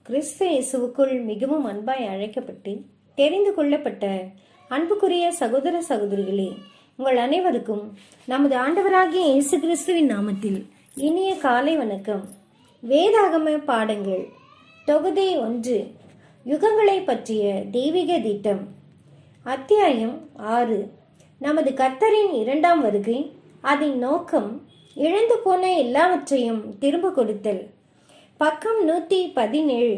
கிறிஸ்து இயேசுவுக்குள் மிகவும் அன்பாய் அழைக்கப்பட்டு தெரிந்து கொள்ளப்பட்ட அன்புக்குரிய சகோதர சகோதரிகளே உங்கள் அனைவருக்கும் நமது ஆண்டவராகிய இயேசு கிறிஸ்துவின் நாமத்தில் இனிய காலை வணக்கம் வேதாகம பாடங்கள் தொகுதி ஒன்று யுகங்களை பற்றிய தெய்வீக திட்டம் அத்தியாயம் ஆறு நமது கர்த்தரின் இரண்டாம் வருகை அதன் நோக்கம் இழந்து போன எல்லாவற்றையும் திரும்ப கொடுத்தல் பக்கம் நூத்தி பதினேழு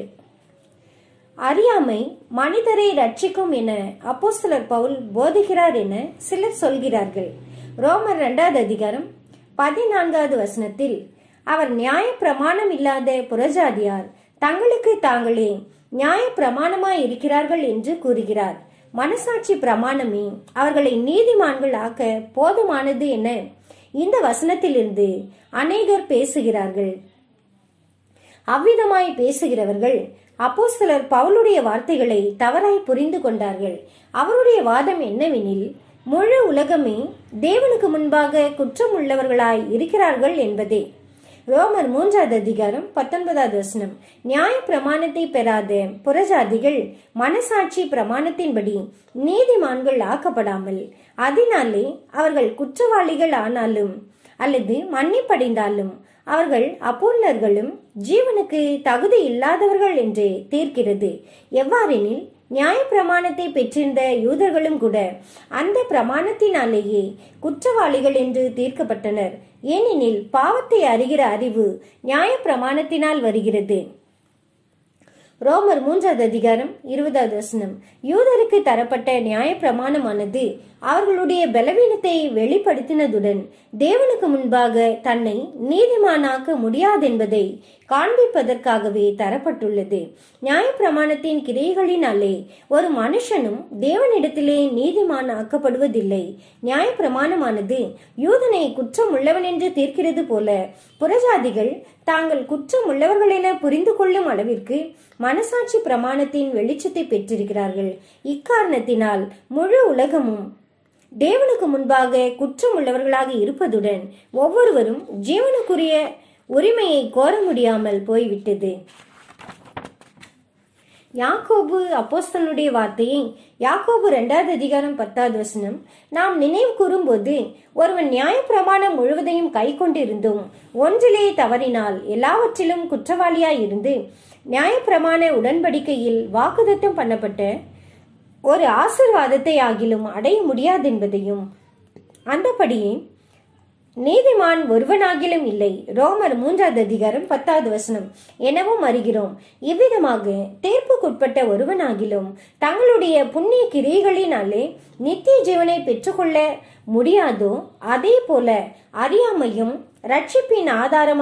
அறியாமை மனிதரை ரட்சிக்கும் என அப்போஸ்தலர் பவுல் போதிக்கிறார் என சிலர் சொல்கிறார்கள் ரோமர் இரண்டாவது அதிகாரம் பதினான்காவது வசனத்தில் அவர் நியாய பிரமாணம் இல்லாத புறஜாதியார் தங்களுக்கு தாங்களே நியாய பிரமாணமாய் இருக்கிறார்கள் என்று கூறுகிறார் மனசாட்சி பிரமாணமே அவர்களை நீதிமான்கள் ஆக்க போதுமானது என இந்த வசனத்திலிருந்து அநேகர் பேசுகிறார்கள் அவ்விதமாய் பேசுகிறவர்கள் அப்போஸ்தலர் பவுலுடைய வார்த்தைகளை தவறாய் புரிந்து கொண்டார்கள் அவருடைய வாதம் என்னவெனில் முழு உலகமே தேவனுக்கு முன்பாக குற்றம் உள்ளவர்களாய் இருக்கிறார்கள் என்பதே ரோமர் மூன்றாவது அதிகாரம் பத்தொன்பதாவது வசனம் நியாய பிரமாணத்தை பெறாத புறஜாதிகள் மனசாட்சி பிரமாணத்தின்படி நீதிமான்கள் ஆக்கப்படாமல் அதனாலே அவர்கள் குற்றவாளிகள் ஆனாலும் அல்லது மன்னிப்படைந்தாலும் அவர்கள் அபூர்ணர்களும் ஜீவனுக்கு தகுதி இல்லாதவர்கள் என்று தீர்க்கிறது எவ்வாறெனில் நியாய பிரமாணத்தை பெற்றிருந்த யூதர்களும் கூட அந்த பிரமாணத்தினாலேயே குற்றவாளிகள் என்று தீர்க்கப்பட்டனர் ஏனெனில் பாவத்தை அறிகிற அறிவு நியாய பிரமாணத்தினால் வருகிறது ரோமர் மூன்றாவது அதிகாரம் இருபதாவது வசனம் யூதருக்கு தரப்பட்ட நியாய பிரமாணமானது அவர்களுடைய பலவீனத்தை வெளிப்படுத்தினதுடன் தேவனுக்கு முன்பாக தன்னை நீதிமானாக்க முடியாதென்பதை காண்பிப்பதற்காகவே தரப்பட்டுள்ளது நியாய பிரமாணத்தின் கிரைகளினாலே ஒரு மனுஷனும் தேவனிடத்திலே நீதிமான் ஆக்கப்படுவதில்லை நியாய பிரமாணமானது யூதனை குற்றம் உள்ளவன் என்று தீர்க்கிறது போல புறஜாதிகள் தாங்கள் குற்றம் உள்ளவர்கள் என புரிந்து கொள்ளும் அளவிற்கு மனசாட்சி பிரமாணத்தின் வெளிச்சத்தை பெற்றிருக்கிறார்கள் இக்காரணத்தினால் முழு உலகமும் தேவனுக்கு முன்பாக குற்றம் உள்ளவர்களாக இருப்பதுடன் ஒவ்வொருவரும் ஜீவனுக்குரிய உரிமையை கோர முடியாமல் போய்விட்டது யாக்கோபு அப்போஸ்தலனுடைய வார்த்தையை யாக்கோபு இரண்டாவது அதிகாரம் பத்தாவது வசனம் நாம் நினைவு கூறும்போது ஒருவன் நியாய பிரமாணம் முழுவதையும் கை கொண்டிருந்தும் ஒன்றிலே தவறினால் எல்லாவற்றிலும் குற்றவாளியாய் இருந்து நியாயப்பிரமாண உடன்படிக்கையில் வாக்குதத்தம் பண்ணப்பட்ட ஒரு ஆசிர்வாதத்தை ஆகிலும் அடைய முடியாதென்பதையும் அந்தபடியே நீதிமான் ஒருவனாகிலும் இல்லை ரோமர் மூன்றாவது அதிகாரம் பத்தாவது வசனம் எனவும் அறிகிறோம் இவ்விதமாக தேர்ப்புக்குட்பட்ட ஒருவனாகிலும் தங்களுடைய புண்ணிய கிரியைகளினாலே நித்திய ஜீவனை பெற்றுக்கொள்ள முடியாதோ அதே போல அறியாமையும் ரட்சிப்பின் ஆதாரம்